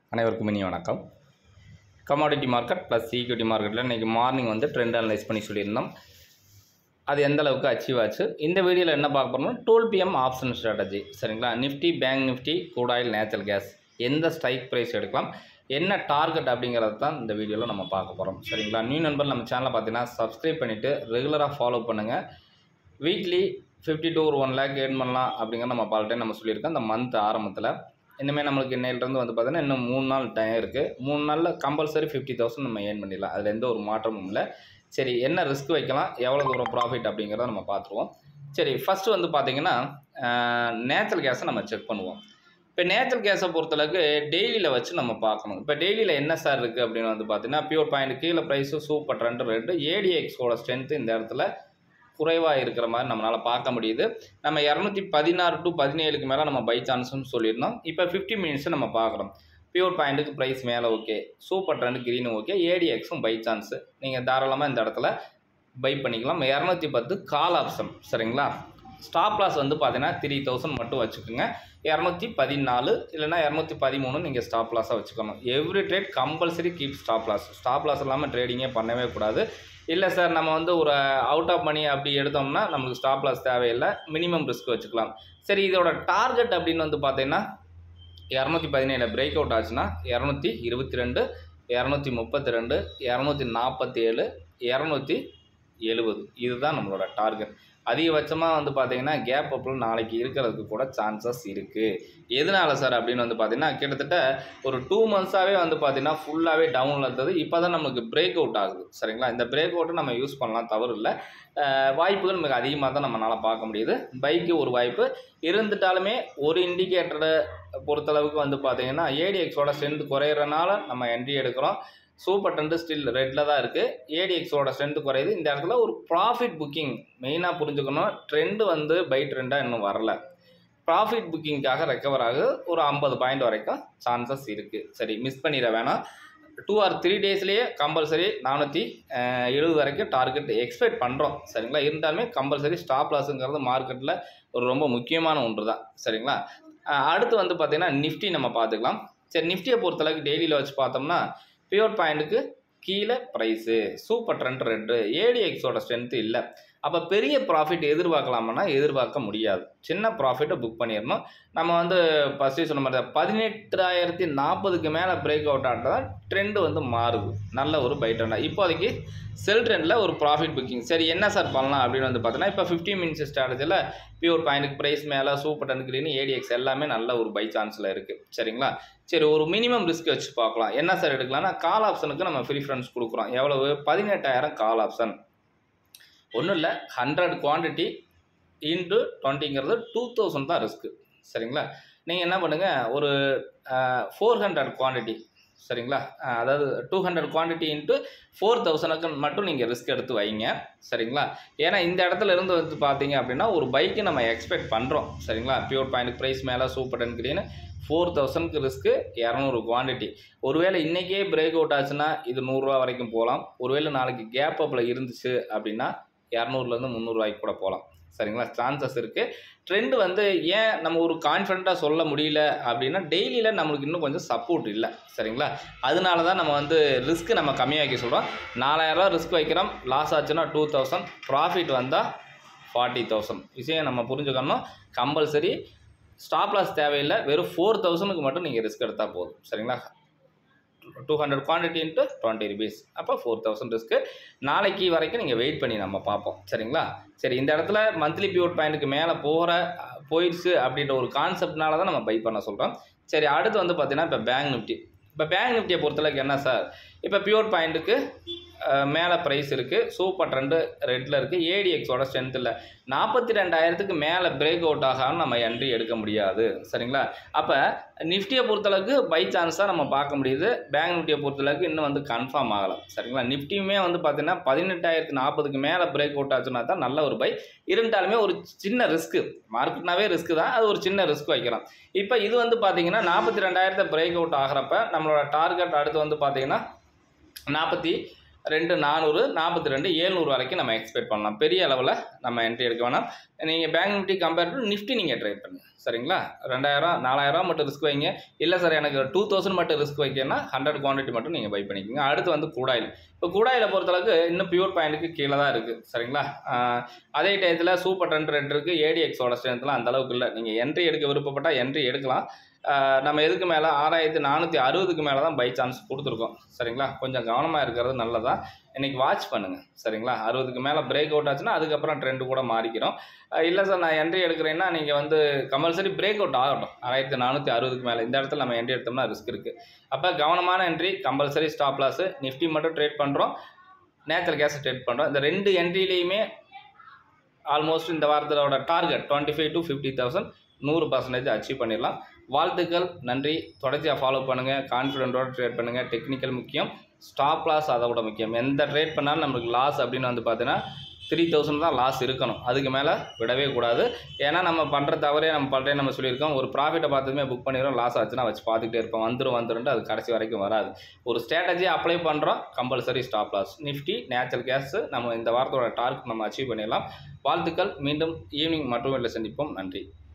அனைவருக்கும் இனி வணக்கம் கமாடிட்டி மார்க்கெட் ப்ளஸ் ஈக்விட்டி மார்க்கெட்டில் இன்றைக்கி மார்னிங் வந்து ட்ரெண்ட் அனலைஸ் பண்ணி சொல்லியிருந்தோம் அது எந்த அளவுக்கு அச்சீவ் ஆச்சு இந்த வீடியோவில் என்ன பார்க்க போகிறோம்னா டுவெல் பிஎம் ஆப்ஷன் ஸ்ட்ராட்டஜி சரிங்களா Nifty bank Nifty crude oil natural gas எந்த ஸ்ட்ரைக் ப்ரைஸ் எடுக்கலாம் என்ன டார்கெட் அப்படிங்கிறது தான் இந்த வீடியோவில் நம்ம பார்க்க போகிறோம் சரிங்களா நியூ நண்பர் நம்ம சேனலை பார்த்தீங்கன்னா சப்ஸ்கிரைப் பண்ணிவிட்டு ரெகுலராக ஃபாலோ பண்ணுங்கள் வீக்லி ஃபிஃப்டி to ஒரு ஒன் லேக் ஏர்ன் பண்ணலாம் அப்படிங்கிற நம்ம பல டைம் நம்ம சொல்லியிருக்கோம் அந்த மந்த் ஆரம்பத்தில் இனிமேல் நம்மளுக்கு இன்னையிலேருந்து வந்து பார்த்தீங்கன்னா இன்னும் மூணு நாள் டைம் இருக்குது மூணு நாளில் கம்பல்சரி ஃபிஃப்டி தௌசண்ட் நம்ம ஏர்ன் பண்ணிடலாம் அதில் எந்த ஒரு மாற்றமும் இல்லை சரி என்ன ரிஸ்க் வைக்கலாம் எவ்வளோ தூரம் ப்ராஃபிட் அப்படிங்கிறத நம்ம பார்த்துருவோம் சரி ஃபஸ்ட்டு வந்து பார்த்தீங்கன்னா நேச்சுரல் கேஸை நம்ம செக் பண்ணுவோம் இப்போ நேச்சுரல் கேஸை பொறுத்தளவுக்கு டெய்லியில் வச்சு நம்ம பார்க்கணும் இப்போ டெய்லியில் என்ன சார் இருக்குது அப்படின்னு வந்து பார்த்தீங்கன்னா பியூர் பாயிண்ட் கீழே ப்ரைஸு சூப்பர் ட்ரெண்ட் ரெண்டு ஏடிஎக்ஸோட ஸ்ட்ரென்த்து இந்த இடத்துல குறைவாக இருக்கிற மாதிரி நம்மளால் பார்க்க முடியுது நம்ம இரநூத்தி பதினாறு டு பதினேழுக்கு மேலே நம்ம பை சான்ஸ்னு சொல்லியிருந்தோம் இப்போ ஃபிஃப்டி மினிட்ஸை நம்ம பார்க்குறோம் பியூர் பாயிண்ட்டுக்கு ப்ரைஸ் மேலே ஓகே சூப்பர் ட்ரெண்ட் க்ரீனும் ஓகே ஏடிஎக்ஸும் பை சான்ஸு நீங்கள் தாராளமாக இந்த இடத்துல பை பண்ணிக்கலாம் இரநூத்தி பத்து கால் ஆப்ஷன் சரிங்களா ஸ்டாப் லாஸ் வந்து பார்த்தீங்கன்னா த்ரீ தௌசண்ட் மட்டும் வச்சுக்கோங்க இரநூத்தி பதினாலு இல்லைனா இரநூத்தி பதிமூணு நீங்கள் ஸ்டாப் லாஸாக வச்சுக்கணும் every trade compulsory keep stop loss stop loss இல்லாமல் ட்ரேடிங்கே பண்ணவே கூடாது இல்லை சார் நம்ம வந்து ஒரு அவுட் ஆஃப் மணி அப்படி எடுத்தோம்னா நம்மளுக்கு ஸ்டாப் லாஸ் தேவையில்லை மினிமம் ரிஸ்க் வச்சுக்கலாம் சரி இதோட டார்கெட் அப்படின்னு வந்து பார்த்தீங்கன்னா இரநூத்தி பதினேழு பிரேக் அவுட் ஆச்சுன்னா இரநூத்தி இருபத்தி ரெண்டு இரநூத்தி முப்பத்தி ரெண்டு இரநூத்தி நாற்பத்தி ஏழு இரநூத்தி எழுபது இதுதான் நம்மளோட டார்கெட் அதிகபட்சமாக வந்து பார்த்தீங்கன்னா கேப் அப்பில் நாளைக்கு இருக்கிறதுக்கு கூட சான்சஸ் இருக்குது எதனால சார் அப்படின்னு வந்து பார்த்தீங்கன்னா கிட்டத்தட்ட ஒரு டூ மந்த்ஸாகவே வந்து பார்த்தீங்கன்னா ஃபுல்லாகவே டவுனில் இருந்தது இப்போ தான் நமக்கு பிரேக் அவுட் ஆகுது சரிங்களா இந்த பிரேக் அவுட்டை நம்ம யூஸ் பண்ணலாம் தவறு இல்லை அஹ் வாய்ப்புகள் மிக அதிகமாக தான் நம்மளால் பார்க்க முடியுது பைக்கு ஒரு வாய்ப்பு இருந்துட்டாலுமே ஒரு இண்டிகேட்டரை பொறுத்தளவுக்கு வந்து பார்த்தீங்கன்னா ஏடிஎக்ஸோட ஸ்ட்ரென்த் குறையிறனால நம்ம என்ட்ரி எடுக்கிறோம் சூப்பர் ட்ரெண்டு ஸ்டில் ரெட்டில் தான் இருக்குது ஏடிஎக்ஸோட ஸ்ட்ரென்த் குறையுது இந்த இடத்துல ஒரு ப்ராஃபிட் புக்கிங் மெயினாக புரிஞ்சுக்கணும் ட்ரெண்டு வந்து பை ட்ரெண்டாக இன்னும் வரல ப்ராஃபிட் புக்கிங்காக ரெக்கவர் ஆகுது ஒரு ஐம்பது பாயிண்ட் வரைக்கும் சான்சஸ் இருக்குது சரி மிஸ் பண்ணிட வேணாம் டூ ஆர் த்ரீ டேஸ்லேயே கம்பல்சரி நானூற்றி எழுபது வரைக்கும் டார்கெட் எக்ஸ்பெக்ட் பண்ணுறோம் சரிங்களா இருந்தாலுமே கம்பல்சரி ஸ்டாப் லாஸுங்கிறது மார்க்கெட்டில் ஒரு ரொம்ப முக்கியமான ஒன்று தான் சரிங்களா அஹ் அடுத்து வந்து பார்த்திங்கன்னா நிஃப்டி நம்ம பார்த்துக்கலாம் சரி நிஃப்டியை பொறுத்தளவுக்கு டெய்லியில் வச்சு பார்த்தோம்னா பியூர் பாயிண்ட்டுக்கு கீழே ப்ரைஸு சூப்பர் ட்ரெண்ட் ரெண்டு ஏடிஎக்ஸோட ஸ்ட்ரென்த்து இல்லை அப்போ பெரிய ப்ராஃபிட் எதிர்பார்க்கலாமான்னா எதிர்பார்க்க முடியாது சின்ன ப்ராஃபிட்டை புக் பண்ணிடணும் நம்ம வந்து ஃபஸ்ட்டே சொன்ன மாதிரி தான் பதினெட்டாயிரத்தி நாற்பதுக்கு மேலே பிரேக் அவுட் ஆகிட்டா ட்ரெண்டு வந்து மாறுது நல்ல ஒரு பை ட்ரெண்டாக இப்போதைக்கு செல் ட்ரெண்டில் ஒரு ப்ராஃபிட் புக்கிங் சரி என்ன சார் பண்ணலாம் அப்படின்னு வந்து பார்த்தோன்னா இப்போ ஃபிஃப்டி மினிட்ஸ் ஸ்ட்ராட்டஜியில் பியூர் பாயிண்ட்டுக்கு ப்ரைஸ் மேலே சூப்பர் டன் கிரீன் ஏடிஎக்ஸ் எல்லாமே நல்ல ஒரு பை சான்ஸில் இருக்குது சரிங்களா சரி ஒரு மினிமம் ரிஸ்க் வச்சு பார்க்கலாம் என்ன சார் எடுக்கலாம்னா கால் ஆப்ஷனுக்கு நம்ம ப்ரிஃபரன்ஸ் கொடுக்குறோம் எவ்வளவு பதினெட்டாயிரம் கால் ஆப்ஷன் ஒன்றும் இல்லை ஹண்ட்ரட் குவான்டிட்டி இன்ட்டு டுவெண்ட்டிங்கிறது டூ தௌசண்ட் தான் ரிஸ்க்கு சரிங்களா நீங்கள் என்ன பண்ணுங்கள் ஒரு ஃபோர் ஹண்ட்ரட் குவான்டிட்டி சரிங்களா அஹ் அதாவது two hundred quantity into four தௌசண்ட்க்கு மட்டும் நீங்கள் ரிஸ்க் எடுத்து வைங்க சரிங்களா ஏன்னா இந்த இடத்துல இருந்து வந்து பார்த்தீங்க அப்படின்னா ஒரு பைக்கு நம்ம எக்ஸ்பெக்ட் பண்ணுறோம் சரிங்களா பியூர் பாயிண்ட் ப்ரைஸ் மேலே சூப்பர் டென் கிரீன் ஃபோர் தௌசண்ட்க்கு ரிஸ்க்கு இரநூறு குவான்டிட்டி ஒருவேளை இன்றைக்கே பிரேக் அவுட் ஆச்சுன்னா இது நூறுரூவா வரைக்கும் போகலாம் ஒருவேளை நாளைக்கு கேப் அப்பில் இருந்துச்சு அப்படின்னா இரநூறுலேருந்து முந்நூறுரூவாய்க்கு கூட போகலாம் சரிங்களா சான்சஸ் இருக்குது ட்ரெண்ட் வந்து ஏன் நம்ம ஒரு கான்ஃபிடண்ட்டாக சொல்ல முடியல அப்படின்னா டெய்லியில் நம்மளுக்கு இன்னும் கொஞ்சம் சப்போர்ட் இல்லை சரிங்களா அதனால தான் நம்ம வந்து ரிஸ்க் நம்ம கம்மியாக்கி சொல்கிறோம் நாலாயிரரூவா ரிஸ்க் வைக்கிறோம் லாஸ் ஆச்சுன்னா டூ தௌசண்ட் ப்ராஃபிட் வந்தால் ஃபார்ட்டி தௌசண்ட் விஷயம் நம்ம புரிஞ்சுக்கணும் கம்பல்சரி ஸ்டாப் லாஸ் தேவையில்லை வெறும் ஃபோர் தௌசண்ட்க்கு மட்டும் நீங்கள் ரிஸ்க் எடுத்தால் போதும் சரிங்களா two hundred quantity into twenty rupees அப்போ ஃபோர் தௌசண்ட் ரிஸ்க்கு நாளைக்கு வரைக்கும் நீங்கள் வெயிட் பண்ணி நம்ம பார்ப்போம் சரிங்களா சரி இந்த இடத்துல மந்த்லி பியூர் பாயிண்ட்டுக்கு மேலே போகிற போயிடுச்சு அப்படின்ற ஒரு கான்செப்ட்னால தான் நம்ம பை பண்ண சொல்கிறோம் சரி அடுத்து வந்து பார்த்தீங்கன்னா இப்போ பேங்க் நிஃப்டி இப்போ பேங்க் நிஃப்டியை பொறுத்தளவுக்கு என்ன சார் இப்போ பியூர் பாயிண்ட்டுக்கு மேலே ப்ரைஸ் இருக்குது சூப்பர் ட்ரெண்டு ரெட்டில் இருக்குது ஏடிஎக்ஸோட ஸ்ட்ரென்த் இல்லை நாற்பத்தி ரெண்டாயிரத்துக்கு மேலே பிரேக் அவுட் ஆகாமல் நம்ம என்ட்ரி எடுக்க முடியாது சரிங்களா அப்போ நிஃப்டியை பொறுத்தளவுக்கு பை சான்ஸாக நம்ம பார்க்க முடியுது பேங்க் நிஃப்டியை பொறுத்தளவுக்கு இன்னும் வந்து கன்ஃபார்ம் ஆகலாம் சரிங்களா நிஃப்டியுமே வந்து பார்த்தீங்கன்னா பதினெட்டாயிரத்து நாற்பதுக்கு மேலே பிரேக் அவுட் ஆச்சுன்னா தான் நல்ல ஒரு பை இருந்தாலுமே ஒரு சின்ன ரிஸ்க்கு மார்க்கெட்னாவே ரிஸ்க்கு தான் அது ஒரு சின்ன ரிஸ்க் வைக்கலாம் இப்போ இது வந்து பார்த்தீங்கன்னா நாற்பத்தி ரெண்டாயிரத்தை பிரேக் அவுட் ஆகிறப்ப நம்மளோட டார்கெட் அடுத்து வந்து பார்த்தீங்கன்னா நாற்பத்தி ரெண்டு நானூறு நாற்பத்தி ரெண்டு ஏழ்நூறு வரைக்கும் நம்ம எக்ஸ்பெக்ட் பண்ணலாம் பெரிய அளவில் நம்ம என்ட்ரி எடுக்க வேணாம் நீங்கள் bank Nifty compare to Nifty நீங்கள் ட்ரேட் பண்ணுங்கள் சரிங்களா ரெண்டாயிரம் நாலாயிரம் மட்டும் ரிஸ்க் வைங்க இல்லை சார் எனக்கு டூ தௌசண்ட் மட்டும் ரிஸ்க் வைக்கணும்னா ஹண்ட்ரட் குவான்டிட்டி மட்டும் நீங்கள் பை பண்ணிக்கோங்க அடுத்து வந்து கூடாயில் இப்போ கூடாயில பொறுத்தளவுக்கு இன்னும் பியூர் பாயிண்ட்டுக்கு கீழே தான் இருக்குது சரிங்களா ஆஹ் அதே டயத்தில் சூப்பர் ட்ரெண்ட் ரெண்டு இருக்குது ஏடிஎக்ஸோட ஸ்ட்ரென்த்லாம் அந்த அளவுக்கு இல்லை நீங்கள் என்ட்ரி எடுக்க விருப்பப்பட்டால் என்ட்ரி எடுக்கலாம் ஆஹ் நம்ம எதுக்கு மேலே ஆறாயிரத்தி நானூற்றி அறுபதுக்கு மேலே தான் பை சான்ஸ் கொடுத்துருக்கோம் சரிங்களா கொஞ்சம் கவனமாக இருக்கிறது நல்லதா இன்றைக்கி வாட்ச் பண்ணுங்கள் சரிங்களா அறுபதுக்கு மேலே பிரேக் அவுட் ஆச்சுன்னா அதுக்கப்புறம் ட்ரெண்டு கூட மாறிக்கிறோம் ஆஹ் இல்லை சார் நான் என்ட்ரி எடுக்கிறேன்னா நீங்கள் வந்து கம்பல்சரி பிரேக் அவுட் ஆகட்டும் ஆறாயிரத்தி நானூற்றி அறுபதுக்கு மேலே இந்த இடத்துல நம்ம என்ட்ரி எடுத்தோம்னா ரிஸ்க் இருக்குது அப்போ கவனமான entry compulsory stop loss Nifty மட்டும் ட்ரேட் பண்ணுறோம் நேச்சுரல் கேஸ் ட்ரேட் பண்ணுறோம் இந்த ரெண்டு என்ட்ரிலையுமே ஆல்மோஸ்ட் இந்த வாரத்தோட target twenty five to fifty thousand நூறு பர்சன்டேஜ் அச்சீவ் பண்ணிடலாம் வாழ்த்துக்கள் நன்றி தொடர்ச்சியாக ஃபாலோ பண்ணுங்கள் கான்ஃபிடென்ட்டோட ட்ரேட் பண்ணுங்கள் டெக்னிக்கல் முக்கியம் ஸ்டாப் லாஸ் அதை விட முக்கியம் எந்த ட்ரேட் பண்ணாலும் நம்மளுக்கு லாஸ் அப்படின்னு வந்து பார்த்தீங்கன்னா த்ரீ தௌசண்ட் தான் லாஸ் இருக்கணும் அதுக்கு மேலே விடவே கூடாது ஏன்னா நம்ம பண்ணுற தவறே நம்ம பண்ணுறே நம்ம சொல்லியிருக்கோம் ஒரு ப்ராஃபிட்டை பார்த்ததுமே புக் பண்ணிடுறோம் லாஸ் ஆச்சுன்னா வச்சு பார்த்துக்கிட்டே இருப்போம் வந்துடும் வந்துருன்ட்டு அது கடைசி வரைக்கும் வராது ஒரு ஸ்ட்ராட்டஜியை அப்ளை பண்ணுறோம் compulsory stop loss Nifty natural gas நம்ம இந்த வாரத்தோட டார்கெட் நம்ம அச்சீவ் பண்ணிடலாம் வாழ்த்துக்கள் மீண்டும் ஈவினிங் மட்டும் இல்லை சந்திப்போம் நன்றி